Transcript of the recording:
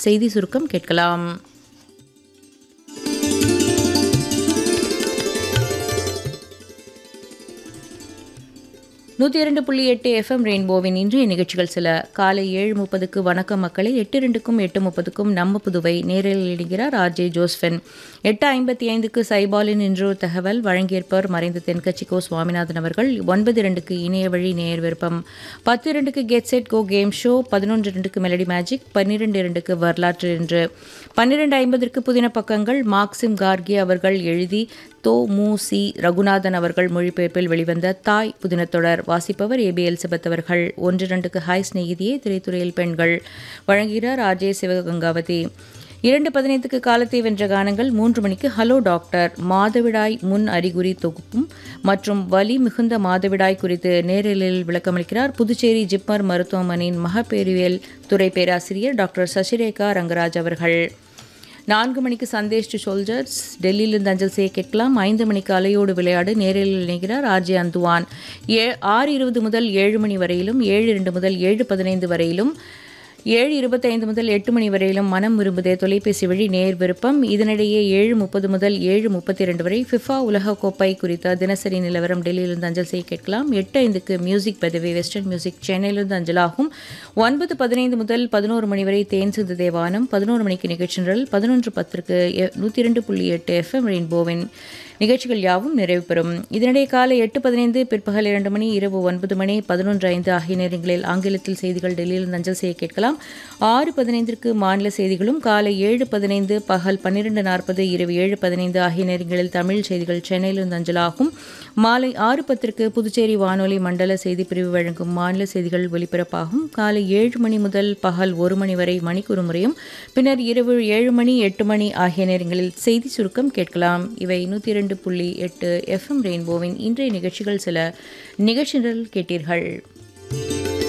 செய்தி சுருக்கம் கேட்கலாம் நூற்றி இரண்டு புள்ளி எட்டு எஃப்எம் ரெயின்போவின் இன்றைய நிகழ்ச்சிகள் சில காலை ஏழு முப்பதுக்கு வணக்கம் மக்களை எட்டு ரெண்டுக்கும் எட்டு முப்பதுக்கும் நம்ம புதுவை நேரில் இடுகிறார் ஆர்ஜே ஜோஸ்பென் எட்டு ஐம்பத்தி ஐந்துக்கு சைபாலின் இன்றொரு தகவல் வழங்கியிருப்பவர் மறைந்த தென்கட்சி கோ சுவாமிநாதன் அவர்கள் ஒன்பது இரண்டுக்கு இணைய வழி நேர் விருப்பம் பத்து இரண்டுக்கு get set go game show பதினொன்று இரண்டுக்கு மெலடி மேஜிக் பன்னிரெண்டு இரண்டுக்கு வரலாற்று என்று பன்னிரெண்டு ஐம்பதற்கு புதின பக்கங்கள் மார்க்சிம் கார்கி அவர்கள் எழுதி தோ மு சி ரகுநாதன் அவர்கள் மொழிபெயர்ப்பில் வெளிவந்த தாய் புதினத்தொடர் வாசிப்பவர் ஏபிஎல் சிபத் அவர்கள் ஒன்று இரண்டுக்கு ஹாய் ஸ்நேகிதியே திரைத்துறையில் பெண்கள் வழங்குகிறார் ஆர்ஜே சிவகங்காவதி இரண்டு பதினைந்துக்கு காலத்தை வென்ற கானங்கள் மூன்று மணிக்கு ஹலோ டாக்டர் மாதவிடாய் முன் அறிகுறி தொகுப்பும் மற்றும் வலி மிகுந்த மாதவிடாய் குறித்து நேரலில் விளக்கமளிக்கிறார் புதுச்சேரி ஜிப்மர் மருத்துவமனையின் மகப்பேறியல் துறை பேராசிரியர் டாக்டர் சசிரேகா ரங்கராஜ் அவர்கள் நான்கு மணிக்கு சந்தேஷ் டு சோல்ஜர்ஸ் டெல்லியிலிருந்து அஞ்சல் செய்ய கேட்கலாம் ஐந்து மணிக்கு அலையோடு விளையாடு நேரில் இணைகிறார் ஆர்ஜே அந்துவான் ஏ ஆறு இருபது முதல் ஏழு மணி வரையிலும் ஏழு இரண்டு முதல் ஏழு பதினைந்து வரையிலும் ஏழு இருபத்தைந்து முதல் எட்டு மணி வரையிலும் மனம் விரும்புதே தொலைபேசி வழி நேர் விருப்பம் இதனிடையே ஏழு முப்பது முதல் ஏழு முப்பத்தி இரண்டு வரை ஃபிஃபா உலக கோப்பை குறித்த தினசரி நிலவரம் டெல்லியிலிருந்து அஞ்சல் செய்ய கேட்கலாம் எட்டு ஐந்துக்கு மியூசிக் பதவி வெஸ்டர்ன் மியூசிக் சென்னையிலிருந்து அஞ்சலாகும் ஒன்பது பதினைந்து முதல் பதினோரு மணி வரை தேன் சிந்து தேவானம் பதினோரு மணிக்கு நிகழ்ச்சி நிரல் பதினொன்று பத்திற்கு நூற்றி இரண்டு புள்ளி எட்டு எஃப்எம் ரெயின்போவின் நிகழ்ச்சிகள் யாவும் நிறைவு பெறும் இதனிடையே காலை எட்டு பதினைந்து பிற்பகல் இரண்டு மணி இரவு ஒன்பது மணி பதினொன்று ஐந்து ஆகிய நேரங்களில் ஆங்கிலத்தில் செய்திகள் டெல்லியில் அஞ்சல் செய்ய கேட்கலாம் ஆறு பதினைந்திற்கு மாநில செய்திகளும் காலை ஏழு பதினைந்து பகல் பன்னிரெண்டு நாற்பது இரவு ஏழு பதினைந்து ஆகிய நேரங்களில் தமிழ் செய்திகள் சென்னையிலிருந்து அஞ்சலாகும் மாலை ஆறு பத்திற்கு புதுச்சேரி வானொலி மண்டல செய்தி பிரிவு வழங்கும் மாநில செய்திகள் ஒலிபரப்பாகும் காலை ஏழு மணி முதல் பகல் ஒரு மணி வரை மணிக்கூறு முறையும் பின்னர் இரவு ஏழு மணி எட்டு மணி ஆகிய நேரங்களில் செய்தி சுருக்கம் கேட்கலாம் இவை நூற்றி இரண்டு புள்ளி எட்டு எஃப்எம் ரெயின்போவின் இன்றைய நிகழ்ச்சிகள் சில நிகழ்ச்சிகள் கேட்டீர்கள்